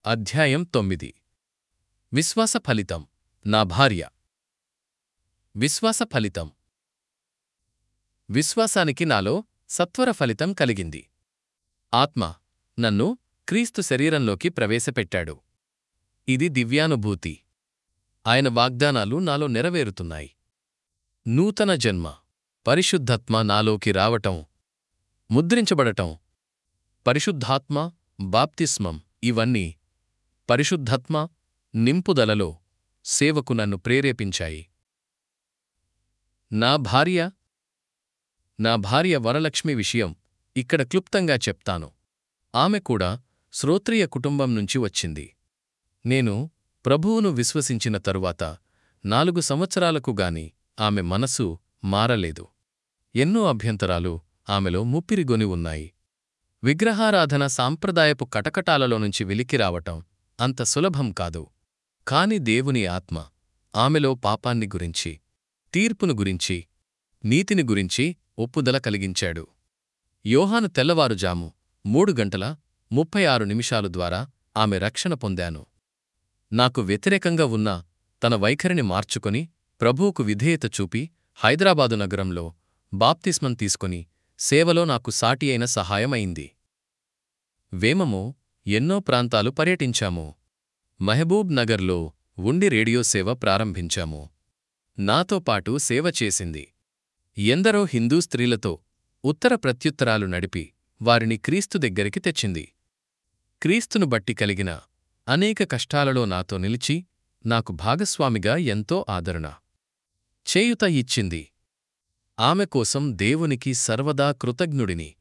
అధ్యాయం తొమ్మిది విశ్వాస ఫలితం నా భార్య విశ్వాస ఫలితం విశ్వాసానికి నాలో సత్వర ఫలితం కలిగింది ఆత్మ నన్ను క్రీస్తు శరీరంలోకి ప్రవేశపెట్టాడు ఇది దివ్యానుభూతి ఆయన వాగ్దానాలు నాలో నెరవేరుతున్నాయి నూతన జన్మ పరిశుద్ధాత్మ నాలోకి రావటం ముద్రించబడటం పరిశుద్ధాత్మ బాప్తిస్మం ఇవన్నీ పరిశుద్ధాత్మ నింపుదలలో సేవకు నన్ను ప్రేరేపించాయి నా భార్య నా భార్య వరలక్ష్మి విషయం ఇక్కడ క్లుప్తంగా చెప్తాను ఆమె కూడా శ్రోత్రియ కుటుంబం నుంచి వచ్చింది నేను ప్రభువును విశ్వసించిన తరువాత నాలుగు సంవత్సరాలకు గాని ఆమె మనసు మారలేదు ఎన్నో అభ్యంతరాలు ఆమెలో ముప్పిరిగొని ఉన్నాయి విగ్రహారాధన సాంప్రదాయపు కటకటాలలో నుంచి వెలికిరావటం అంత సులభం కాదు కాని దేవుని ఆత్మ ఆమెలో పాపాన్ని గురించి తీర్పును గురించి నీతిని గురించి ఒప్పుదల కలిగించాడు యోహాను తెల్లవారుజాము మూడు గంటల ముప్పై ఆరు నిమిషాలు ద్వారా ఆమె రక్షణ పొందాను నాకు వ్యతిరేకంగా ఉన్న తన వైఖరిని మార్చుకొని ప్రభువుకు విధేయత చూపి హైదరాబాదు నగరంలో బాప్తిస్మం తీసుకొని సేవలో నాకు సాటి అయిన సహాయమైంది వేమము ఎన్నో ప్రాంతాలు పర్యటించాము మహబూబ్ నగర్లో ఉండి రేడియో సేవ ప్రారంభించాము నాతో పాటు సేవ చేసింది ఎందరో హిందూ స్త్రీలతో ఉత్తర ప్రత్యుత్తరాలు నడిపి వారిని క్రీస్తు దగ్గరికి తెచ్చింది క్రీస్తును బట్టి కలిగిన అనేక కష్టాలలో నాతో నిలిచి నాకు భాగస్వామిగా ఎంతో ఆదరణ చేయుత ఇచ్చింది ఆమె కోసం దేవునికి సర్వదా కృతజ్ఞుడిని